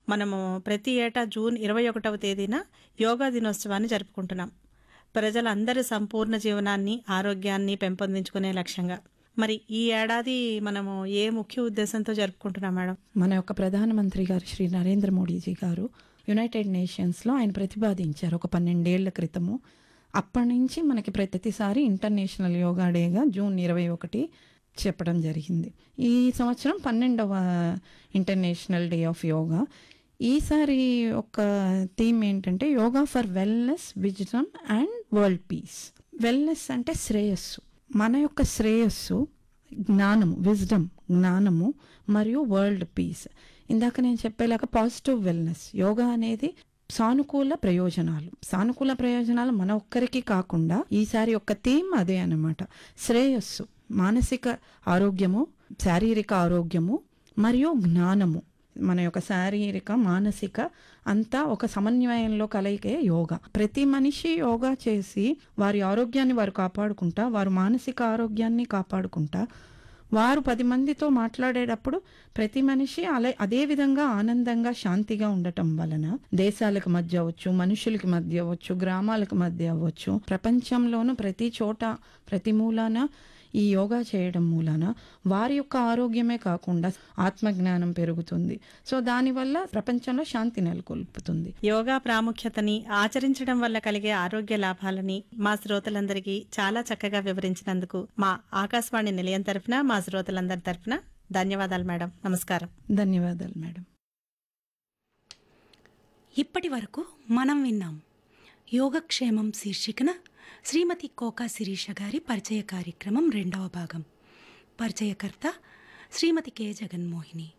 మనము ప్రతి ఏటా జూన్ ఇరవై ఒకటవ తేదీన యోగా దినోత్సవాన్ని జరుపుకుంటున్నాం ప్రజలందరి సంపూర్ణ జీవనాన్ని ఆరోగ్యాన్ని పెంపొందించుకునే లక్ష్యంగా మరి ఈ ఏడాది మనము ఏ ముఖ్య ఉద్దేశంతో జరుపుకుంటున్నాం మేడం మన యొక్క ప్రధానమంత్రి గారు శ్రీ నరేంద్ర మోడీజీ గారు యునైటెడ్ నేషన్స్లో ఆయన ప్రతిపాదించారు ఒక పన్నెండేళ్ల క్రితము అప్పటి నుంచి మనకి ప్రతిసారి ఇంటర్నేషనల్ యోగా డేగా జూన్ ఇరవై ఒకటి చెప్పడం జరిగింది ఈ సంవత్సరం పన్నెండవ ఇంటర్నేషనల్ డే ఆఫ్ యోగా ఈసారి ఒక థీమ్ ఏంటంటే yoga for wellness wisdom and world peace wellness అంటే శ్రేయస్సు మన యొక్క శ్రేయస్సు జ్ఞానము విజ్డమ్ జ్ఞానము మరియు వరల్డ్ పీస్ ఇందాక నేను చెప్పేలాగా పాజిటివ్ వెల్నెస్ యోగా అనేది సానుకూల ప్రయోజనాలు సానుకూల ప్రయోజనాలు మన ఒక్కరికి కాకుండా ఈసారి యొక్క థీమ్ అదే అన్నమాట శ్రేయస్సు మానసిక ఆరోగ్యము శారీరక ఆరోగ్యము మరియు జ్ఞానము మన యొక్క శారీరక మానసిక అంతా ఒక సమన్వయంలో కలయికే యోగా ప్రతి మనిషి యోగా చేసి వారి ఆరోగ్యాన్ని వారు కాపాడుకుంటా వారు మానసిక ఆరోగ్యాన్ని కాపాడుకుంటా వారు పది మందితో మాట్లాడేటప్పుడు ప్రతి మనిషి అలా అదే విధంగా ఆనందంగా శాంతిగా ఉండటం వలన దేశాలకు మధ్య అవ్వచ్చు మనుషులకి మధ్య అవ్వచ్చు గ్రామాలకు మధ్య అవ్వచ్చు ప్రపంచంలోనూ ప్రతి చోట ప్రతి మూలాన ఈ యోగా చేయడం మూలాన వారి యొక్క ఆరోగ్యమే కాకుండా ఆత్మజ్ఞానం పెరుగుతుంది సో దానివల్ల ప్రపంచంలో శాంతి నెలకొల్పుతుంది యోగా ప్రాముఖ్యతని ఆచరించడం వల్ల కలిగే ఆరోగ్య లాభాలని మా శ్రోతలందరికీ చాలా చక్కగా వివరించినందుకు మా ఆకాశవాణి నిలయం తరఫున మా శ్రోతలందరి తరఫున ధన్యవాదాలు మేడం నమస్కారం ధన్యవాదాలు మేడం ఇప్పటి వరకు మనం విన్నాం యోగక్షేమం శీర్షికన శ్రీమతి కోకా శిరీష గారి పరిచయ కార్యక్రమం రెండవ భాగం పరిచయకర్త శ్రీమతి కె జగన్మోహిని